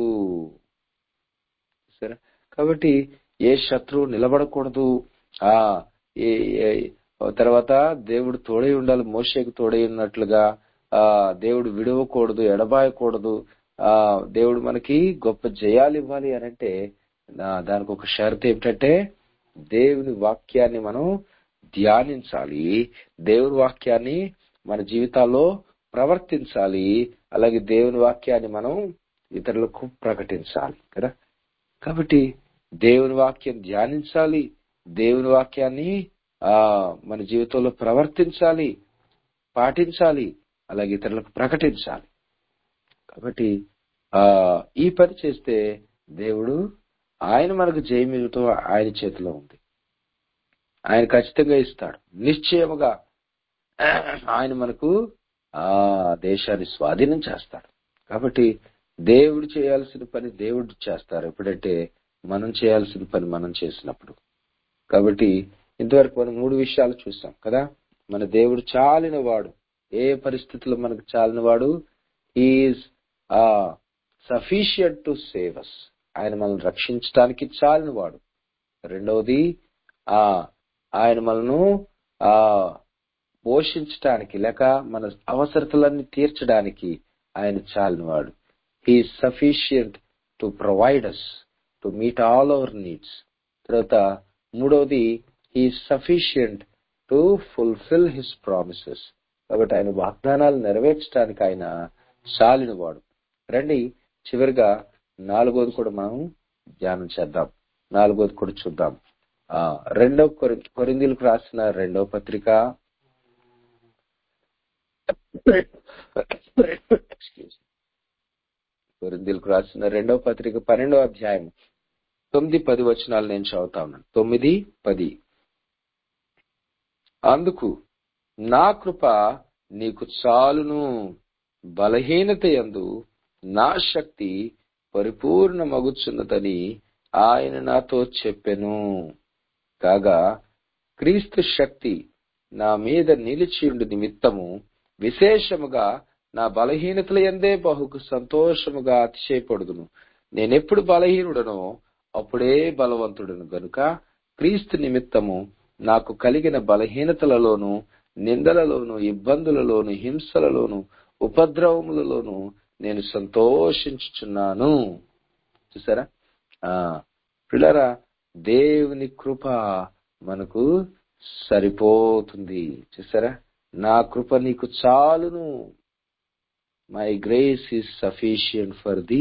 సరే కాబట్టి ఏ శత్రువు నిలబడకూడదు ఆ ఏ ఏ- తర్వాత దేవుడు తోడై ఉండాలి మోషేకు తోడై ఉన్నట్లుగా ఆ దేవుడు విడవకూడదు ఎడబాయకూడదు ఆ దేవుడు మనకి గొప్ప జయాలు ఇవ్వాలి అని అంటే నా- దానికి ఒక షరతు ఏమిటంటే దేవుని వాక్యాన్ని మనం ధ్యానించాలి దేవుని వాక్యాన్ని మన జీవితాల్లో ప్రవర్తించాలి అలాగే దేవుని వాక్యాన్ని మనం ఇతరులకు ప్రకటించాలి కదా కాబట్టి దేవుని వాక్యం ధ్యానించాలి దేవుని వాక్యాన్ని ఆ మన జీవితంలో ప్రవర్తించాలి పాటించాలి అలాగే ఇతరులకు ప్రకటించాలి కాబట్టి ఆ ఈ పని చేస్తే దేవుడు ఆయన మనకు జయమిగుతో ఆయన చేతిలో ఉంది ఆయన ఖచ్చితంగా ఇస్తాడు నిశ్చయముగా ఆయన మనకు ఆ దేశాన్ని స్వాధీనం చేస్తాడు కాబట్టి దేవుడు చేయాల్సిన పని దేవుడు చేస్తారు ఎప్పుడంటే మనం చేయాల్సిన పని మనం చేసినప్పుడు కాబట్టి ఇంతవరకు మనం మూడు విషయాలు చూసాం కదా మన దేవుడు చాలిన వాడు ఏ పరిస్థితుల్లో మనకు చాలిన వాడు ఈజ్ ఆ సఫిషియంట్ టు సేవస్ ఆయన మనల్ని రక్షించడానికి చాలిన వాడు రెండవది ఆ ఆయన మనను ఆ పోషించడానికి లేక మన అవసరతలన్నీ తీర్చడానికి ఆయన చాలినవాడు he sufficient to provide us to meet all our needs తర్వాత మూడవది he sufficient to fulfil his promises కాబట్టి ఆయన వాగ్దానాలు నెరవేర్చడానికి ఆయన చాలినవాడు రండి చివరిగా నాలుగోది కూడా మనం ధ్యానం చేద్దాం నాలుగోది కూడా చూద్దాం ఆ రెండవ కొరి- కొరింథీయులకు రాసిన రెండవ పత్రిక Excuse me. కొరింథీయులకు రాసిన రెండవ పత్రిక పన్నెండవ అధ్యాయం తొమ్మిది పది వచనాలు నేను చదువుతా ఉన్నాను తొమ్మిది పది అందుకు నా కృప నీకు చాలును బలహీనత యందు నా శక్తి పరిపూర్ణమగుచున్నదని ఆయన నాతో చెప్పెను కాగా క్రీస్తు శక్తి నా మీద నిలిచియుండు నిమిత్తము విశేషముగా నా బలహీనతల ఎందే బహుకు సంతోషముగా అతిశయపడుదును నేనెప్పుడు బలహీనుడనో అప్పుడే బలవంతుడను గనుక క్రీస్తు నిమిత్తము నాకు కలిగిన బలహీనతలలోను నిందలలోను ఇబ్బందులలోను హింసలలోను ఉపద్రవములలోను నేను సంతోషించుచున్నాను చూసారా ఆ పిల్లరా దేవుని కృప మనకు సరిపోతుంది చూసారా నా కృప నీకు చాలును my grace is sufficient for thee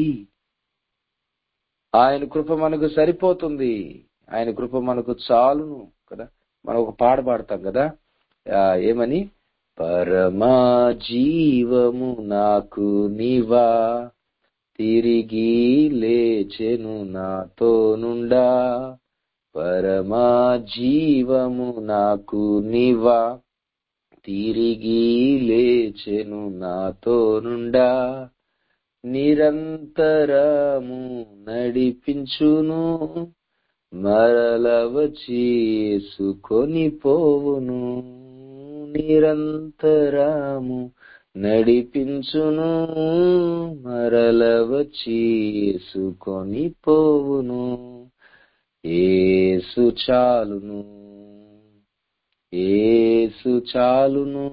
ఆయన కృప మనకు సరిపోతుంది ఆయన కృప మనకు చాలును కదా మనం ఒక పాట పాడతాం కదా ఆ, ఏమని పరమా జీవము నాకు నీవా తిరిగి లేచెను నాతో నుండా పరమా జీవము నాకు నీవా తిరిగి లేచెను నాతో నుండా నిరంతరము నడిపించును మరల వచ్చేసుకొని పోవును నిరంతరము నడిపించును మరల వచ్చేసుకొని పోవును ఏసు చాలును ఏసు చాలును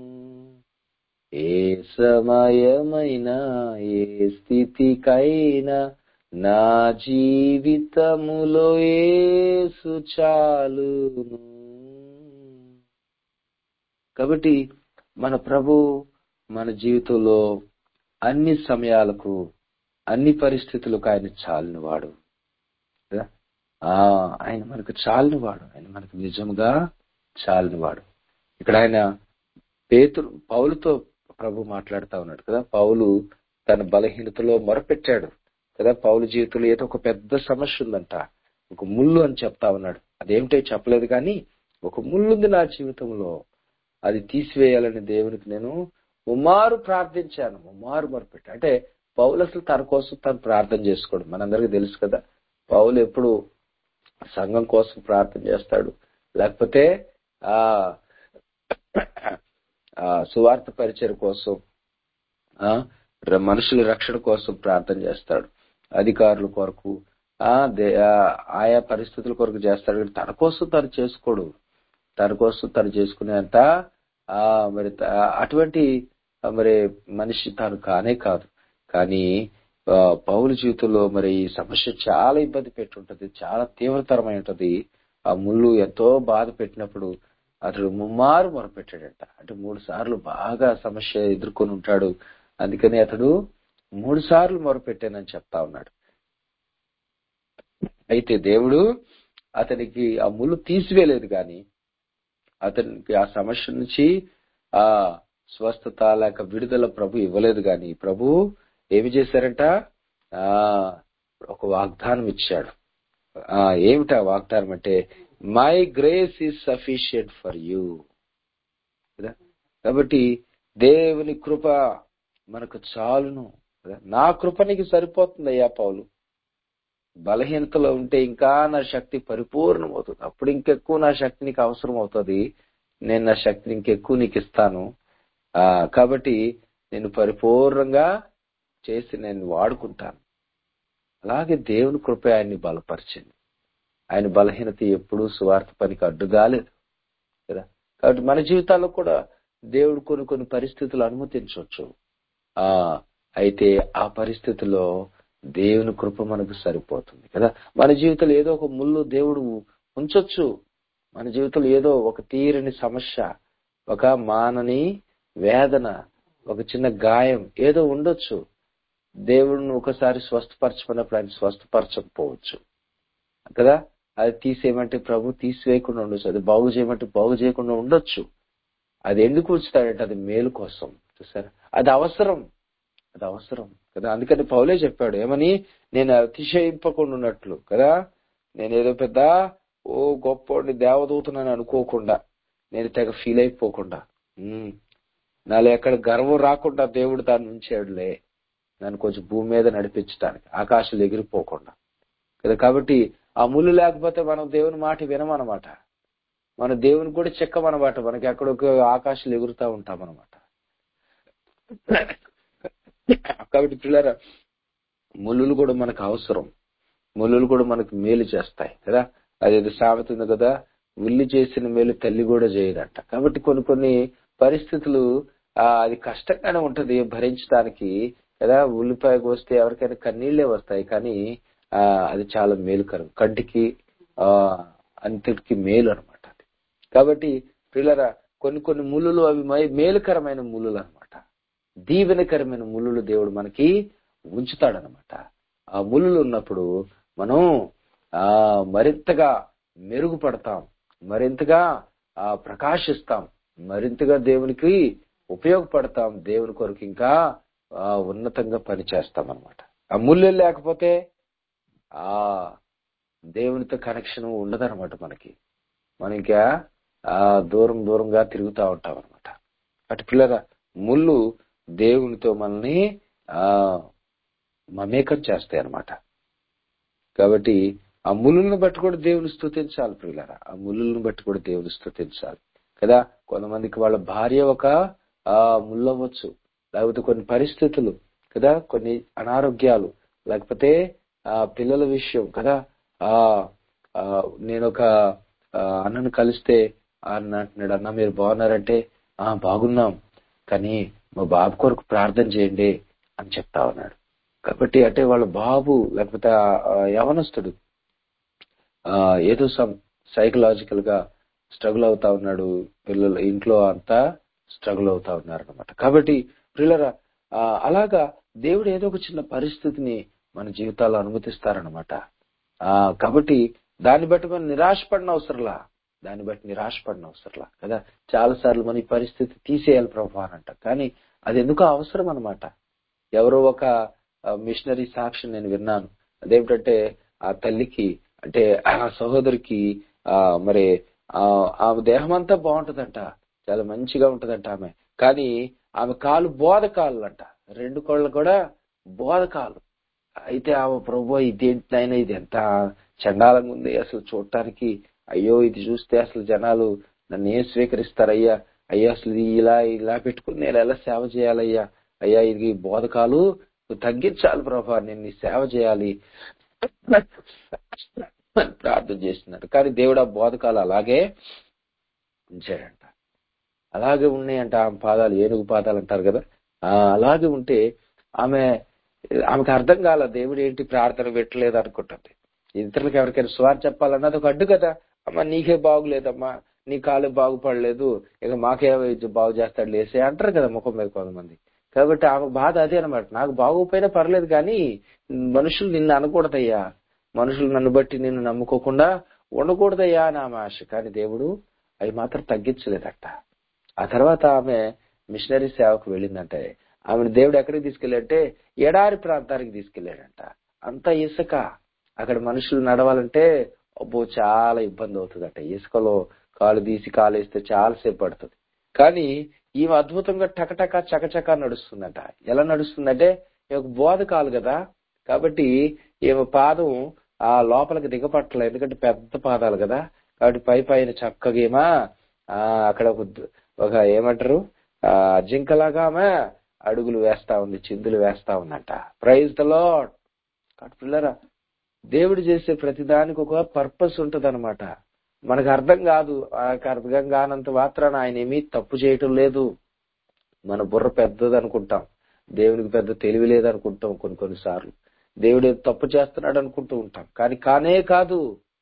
ఏ సమయమైనా ఏ స్థితికైనా నా జీవితములో ఏసు చాలును కాబట్టి మన ప్రభు మన జీవితంలో అన్ని సమయాలకు అన్ని పరిస్థితులకు ఆయన చాలినవాడు కదా? ఆ ఆయన మనకు చాలినవాడు ఆయన మనకు నిజంగా చాలినవాడు ఇక్కడ ఆయన పేతురు పౌలుతో ప్రభు మాట్లాడుతా ఉన్నాడు కదా పౌలు తన బలహీనతలో మొరపెట్టాడు కదా పౌలు జీవితంలో ఏదో ఒక పెద్ద సమస్య ఉందంట ఒక ముళ్ళు అని చెప్తా ఉన్నాడు అదేమిటో చెప్పలేదు కానీ ఒక ముళ్ళు ఉంది నా జీవితంలో అది తీసివేయాలని దేవునికి నేను ఉమారు ప్రార్థించాను ఉమారు మొరపెట్టి అంటే పౌలు అసలు తన కోసం తను ప్రార్థన చేసుకోడు మనందరికీ తెలుసు కదా పౌలు ఎప్పుడు సంఘం కోసం ప్రార్థన చేస్తాడు లేకపోతే ఆ ఆ సువార్త పరిచయం కోసం ఆ ర- మనుషుల రక్షణ కోసం ప్రార్థన చేస్తాడు అధికారుల కొరకు ఆ దే- ఆ, ఆయా పరిస్థితుల కొరకు చేస్తాడు కానీ తన కోసం తను చేసుకోడు తన కోసం తను చేసుకునేంత ఆ మరి త- అటువంటి ఆ, మరి మనిషి తాను కానే కాదు కానీ ఆ, పౌలు జీవితంలో మరి ఈ సమస్య చాలా ఇబ్బంది పెట్టుంటది చాలా తీవ్రతరమై ఉంటది ఆ ముళ్ళు ఎంతో బాధ పెట్టినప్పుడు అతడు ముమ్మారు మొరపెట్టాడట అంటే మూడు సార్లు బాగా సమస్య ఎదుర్కొని ఉంటాడు అందుకని అతడు మూడు సార్లు మొరపెట్టానని చెప్తా ఉన్నాడు అయితే దేవుడు అతనికి ఆ ముళ్ళు తీసివేయలేదు కానీ అతనికి ఆ సమస్య నుంచి ఆ స్వస్థత లేక విడుదల ప్రభు ఇవ్వలేదు కానీ ప్రభు ఏమి చేశారంట ఆ ఒక వాగ్దానం ఇచ్చాడు ఆ ఏమిటా వాగ్దానం అంటే my grace is sufficient for you కదా కాబట్టి దేవుని కృప మనకు చాలును కదా నా కృప నీకు సరిపోతుంది అయ్యా పౌలు బలహీనతలో ఉంటే ఇంకా నా శక్తి పరిపూర్ణమవుతుంది అప్పుడు ఇంకెక్కువ నా శక్తి నీకు అవసరం అవుతుంది నేను నా శక్తిని ఇంకెక్కువ నీకు ఇస్తాను ఆ కాబట్టి నేను పరిపూర్ణంగా చేసి నేను వాడుకుంటాను అలాగే దేవుని కృప ఆయన్ని బలపరిచింది ఆయన బలహీనత ఎప్పుడూ సువార్త పనికి అడ్డుగాలేదు కదా కాబట్టి మన జీవితాల్లో కూడా దేవుడు కొన్ని కొన్ని పరిస్థితులు అనుమతించవచ్చు ఆ అయితే ఆ పరిస్థితిలో దేవుని కృప మనకు సరిపోతుంది కదా మన జీవితంలో ఏదో ఒక ముళ్ళు దేవుడు ఉంచొచ్చు మన జీవితంలో ఏదో ఒక తీరని సమస్య ఒక మానని వేదన ఒక చిన్న గాయం ఏదో ఉండొచ్చు దేవుడిని ఒకసారి స్వస్థపరచమన్నప్పుడు ఆయన స్వస్థపరచకపోవచ్చు కదా అది తీసేయమంటే ప్రభు తీసివేయకుండా ఉండొచ్చు అది బాగు చేయమంటే బాగు చేయకుండా ఉండొచ్చు అది ఎందుకు ఉంచుతాడంటే అది మేలు కోసం చూసారా అది అవసరం అది అవసరం కదా అందుకని పౌలే చెప్పాడు ఏమని నేను అతిశయింపకుండా ఉన్నట్లు కదా నేను ఏదో పెద్ద ఓ గొప్ప దేవదూతనని అనుకోకుండా నేను తెగ ఫీల్ అయిపోకుండా ఉమ్, నాలో ఎక్కడ గర్వం రాకుండా దేవుడు దాన్ని ఉంచాడులే నన్ను కొంచెం భూమి మీద నడిపించడానికి ఆకాశాలు ఎగిరిపోకుండా కదా కాబట్టి ఆ ముళ్ళు లేకపోతే మనం దేవుని మాట వినమన్నమాట మన దేవుని కూడా చెక్కమన్నమాట మనకి ఎక్కడొక ఆకాశాలు ఎగురుతా ఉంటాం అనమాట కాబట్టి పిల్లరా ముళ్ళులు కూడా మనకు అవసరం ముళ్ళులు కూడా మనకు మేలు చేస్తాయి కదా అదేదో సామెత ఉంది కదా ఉల్లి చేసిన మేలు తల్లి కూడా చేయదంట కాబట్టి కొన్ని కొన్ని పరిస్థితులు ఆ అది కష్టంగానే ఉంటది భరించడానికి కదా ఉల్లిపాయ కోస్తే ఎవరికైనా కన్నీళ్లే వస్తాయి కానీ ఆ అది చాలా మేలుకరం కంటికి ఆ అంతటికి మేలు అనమాట అది కాబట్టి పిల్లరా కొన్ని కొన్ని ముళ్ళులు అవి మై- మేలుకరమైన ముళ్ళులు అనమాట దీవెనకరమైన ముళ్ళులు దేవుడు మనకి ఉంచుతాడనమాట ఆ ముళ్ళులు ఉన్నప్పుడు మనం ఆ మరింతగా మెరుగుపడతాం మరింతగా ఆ ప్రకాశిస్తాం మరింతగా దేవునికి ఉపయోగపడతాం దేవుని కొరకు ఇంకా ఆ ఉన్నతంగా పనిచేస్తాం అనమాట ఆ ముళ్ళు లేకపోతే ఆ దేవునితో కనెక్షన్ ఉండదన్నమాట మనకి మనం ఇంకా ఆ దూరం దూరంగా తిరుగుతూ ఉంటాం అనమాట అటు పిల్లగా ముళ్ళు దేవునితో మనల్ని ఆ మమేకం చేస్తాయి అన్నమాట కాబట్టి ఆ ముళ్ళులను బట్టి కూడా దేవుని స్తుతించాలి ప్రియులారా ఆ ముళ్ళులను బట్టి కూడా దేవుని స్తుతించాలి కదా కొంతమందికి వాళ్ళ భార్య ఒక ఆ ముళ్ళవచ్చు లేకపోతే కొన్ని పరిస్థితులు కదా కొన్ని అనారోగ్యాలు లేకపోతే ఆ పిల్లల విషయం కదా ఆ ఆ, నేను ఒక ఆ, అన్నను కలిస్తే అన్న అంటున్నాడు అన్న మీరు బాగున్నారంటే ఆ బాగున్నాం కానీ మా బాబు కొరకు ప్రార్థన చేయండి అని చెప్తా ఉన్నాడు కాబట్టి అంటే వాళ్ళ బాబు లేకపోతే ఆ ఆ యవనస్తుడు ఆ ఏదో సమ్ సైకలాజికల్ గా స్ట్రగుల్ అవుతా ఉన్నాడు పిల్లలు ఇంట్లో అంతా స్ట్రగుల్ అవుతా ఉన్నారు అనమాట కాబట్టి పిల్లరా ఆ, అలాగా దేవుడు ఏదో ఒక చిన్న పరిస్థితిని మన జీవితాల్లో అనుమతిస్తారనమాట ఆ కాబట్టి దాన్ని బట్టి మనం నిరాశపడిన అవసరంలా దాన్ని బట్టి నిరాశపడిన అవసరంలా కదా చాలా సార్లు మన ఈ పరిస్థితి తీసేయాలి ప్రభు అని అంట కానీ అది ఎందుకో అవసరం అనమాట ఎవరో ఒక మిషనరీ సాక్ష్యం నేను విన్నాను అదేమిటంటే ఆ తల్లికి అంటే ఆ సహోదరికి ఆ మరి ఆ ఆమె దేహం అంతా బాగుంటదంట చాలా మంచిగా ఉంటదంట ఆమె కానీ ఆమె కాలు బోధకాలు అంట రెండు కోళ్ళు కూడా బోధకాలు అయితే ఆమె ప్రభు ఇదేంటినైనా ఇది ఎంత చండాలంగా ఉంది అసలు చూడటానికి అయ్యో ఇది చూస్తే అసలు జనాలు నన్ను ఏం స్వీకరిస్తారయ్యా అయ్యా అసలు ఇది ఇలా ఇలా పెట్టుకుని నేను ఎలా సేవ చేయాలయ్యా అయ్యా ఇది బోధకాలు నువ్వు తగ్గించాలి ప్రభా నేను నీ సేవ చేయాలి అని ప్రార్థన చేస్తున్నాడు కానీ దేవుడు ఆ బోధకాలు అలాగే ఉంచాడంట అలాగే ఉన్నాయంట ఆమె పాదాలు ఏనుగు పాదాలు అంటారు కదా ఆ అలాగే ఉంటే ఆమె ఆమెకు అర్థం కాల దేవుడు ఏంటి ప్రార్థన పెట్టలేదు అనుకుంటుంది ఇతరులకు ఎవరికైనా స్వార్ చెప్పాలన్నా అది ఒక అడ్డు కదా అమ్మా నీకే బాగులేదమ్మా నీ కాలు బాగుపడలేదు ఇక మాకే బాగు చేస్తాడు లేసే అంటారు కదా ముఖం మీద కొంతమంది కాబట్టి ఆమె బాధ అదే అనమాట నాకు బాగోపోయినా పర్లేదు కానీ మనుషులు నిన్ను అనకూడదయ్యా మనుషులు నన్ను బట్టి నిన్ను నమ్ముకోకుండా ఉండకూడదయ్యా అని ఆమె ఆశ కానీ దేవుడు అవి మాత్రం తగ్గించలేదట ఆ తర్వాత ఆమె మిషనరీ సేవకు వెళ్ళిందంటే ఆమెను దేవుడు ఎక్కడికి తీసుకెళ్ళాడంటే ఎడారి ప్రాంతానికి తీసుకెళ్లాడంట అంత ఇసుక అక్కడ మనుషులు నడవాలంటే అబ్బో చాలా ఇబ్బంది అవుతుందట ఇసుకలో కాలు తీసి కాలు వేస్తే చాలా సేపు పడుతుంది కానీ ఈమె అద్భుతంగా టకటక చకచక నడుస్తుందట ఎలా నడుస్తుందంటే ఒక బోధ కాలు కదా కాబట్టి ఈమె పాదం ఆ లోపలికి దిగపట్టలేదు ఎందుకంటే పెద్ద పాదాలు కదా కాబట్టి పై పైన చక్కగా ఏమా ఆ అక్కడ ఒక ఒక ఏమంటారు ఆ జింకలాగా ఆమె అడుగులు వేస్తా ఉంది చిందులు వేస్తా ఉందంట ప్రైజ్ ద లాడ్ కాబట్టి పిల్లరా దేవుడు చేసే ప్రతిదానికి ఒక పర్పస్ ఉంటది అనమాట మనకు అర్థం కాదు ఆయనకు అర్థం కానంత మాత్రాన ఆయన ఏమీ తప్పు చేయటం లేదు మన బుర్ర పెద్దది అనుకుంటాం దేవునికి పెద్ద తెలివి లేదనుకుంటాం కొన్ని కొన్నిసార్లు దేవుడు ఏదో తప్పు చేస్తున్నాడు అనుకుంటూ ఉంటాం కానీ కానే కాదు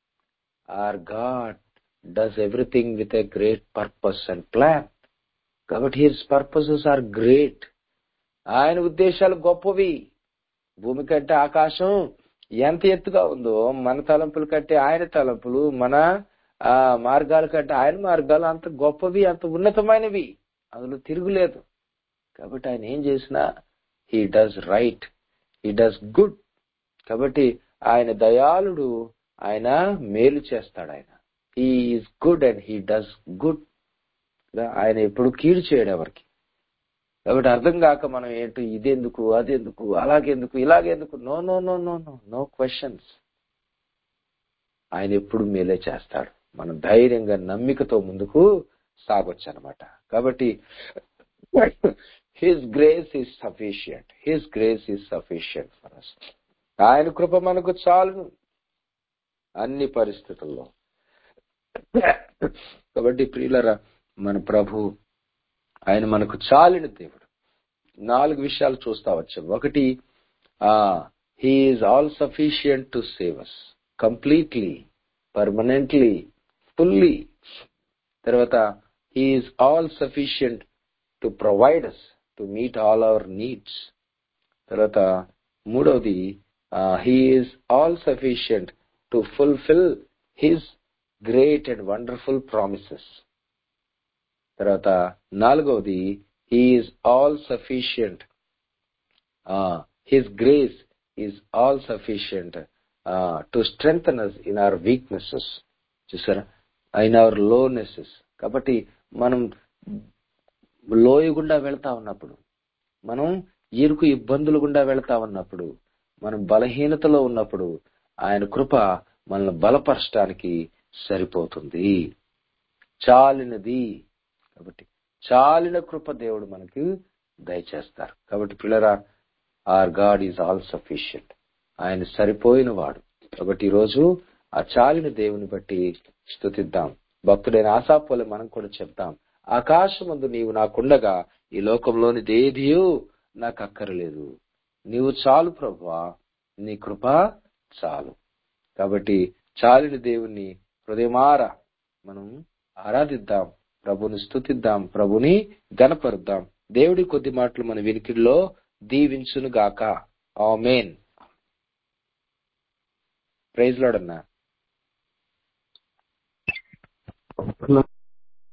our god does everything with a great purpose and plan కాబట్టి హిస్ పర్పసెస్ ఆర్ గ్రేట్ ఆయన ఉద్దేశాలు గొప్పవి భూమి కంటే ఆకాశం ఎంత ఎత్తుగా ఉందో మన తలంపుల కంటే ఆయన తలంపులు మన ఆ మార్గాల కంటే ఆయన మార్గాలు అంత గొప్పవి అంత ఉన్నతమైనవి అందులో తిరుగులేదు కాబట్టి ఆయన ఏం చేసినా he does right he does good కాబట్టి ఆయన దయాళుడు ఆయన మేలు చేస్తాడు ఆయన he is good and he does good ఆయన ఎప్పుడు కీడు చేయడు ఎవరికి కాబట్టి అర్థం కాక మనం ఏంటో ఇదెందుకు అదెందుకు అలాగెందుకు ఇలాగెందుకు no no no no no no questions ఆయన ఎప్పుడు మేలే చేస్తాడు మనం ధైర్యంగా నమ్మికతో ముందుకు సాగొచ్చు అనమాట కాబట్టి his grace is sufficient his grace is sufficient for us ఆయన కృప మనకు చాలును అన్ని పరిస్థితుల్లో కాబట్టి ప్రియులరా మన ప్రభు ఆయన మనకు చాలిన దేవుడు నాలుగు విషయాలు చూస్తా వచ్చాం ఒకటి ఆ he is all sufficient to save us completely permanently fully తర్వాత he is all sufficient to provide us to meet all our needs తర్వాత మూడవది he is all sufficient to fulfil his great and wonderful promises తర్వాత నాలుగవది he is all sufficient his grace is all sufficient to strengthen us in our weaknesses చూసారా in our lownesses కాబట్టి మనం లోయ గుండా వెళ్తా ఉన్నప్పుడు మనం ఇరుకు ఇబ్బందులు గుండా వెళ్తా ఉన్నప్పుడు మనం బలహీనతలో ఉన్నప్పుడు ఆయన కృప మనల్ని బలపరచడానికి సరిపోతుంది చాలినది కాబట్టి చాలిన కృప దేవుడు మనకి దయచేస్తారు కాబట్టి పిల్లరా our God is all sufficient ఆయన సరిపోయిన వాడు కాబట్టి ఈరోజు ఆ చాలిన దేవుని బట్టి స్థుతిద్దాం భక్తుడైన ఆశాపోలే మనం కూడా చెప్తాం ఆకాశమందు నీవు నాకుండగా ఈ లోకంలోని దేదియు నాకు అక్కరలేదు నీవు చాలు ప్రభువా నీ కృప చాలు కాబట్టి చాలిన దేవుణ్ణి హృదయమార మనం ఆరాధిద్దాం ప్రభుని స్తుతిద్దాం ప్రభుని గనపరుద్దాం దేవుడి కొద్ది మాటలు మన వినికిడిలో దీవించును గాక ఆమెన్ ప్రైజ్ లాడన్నా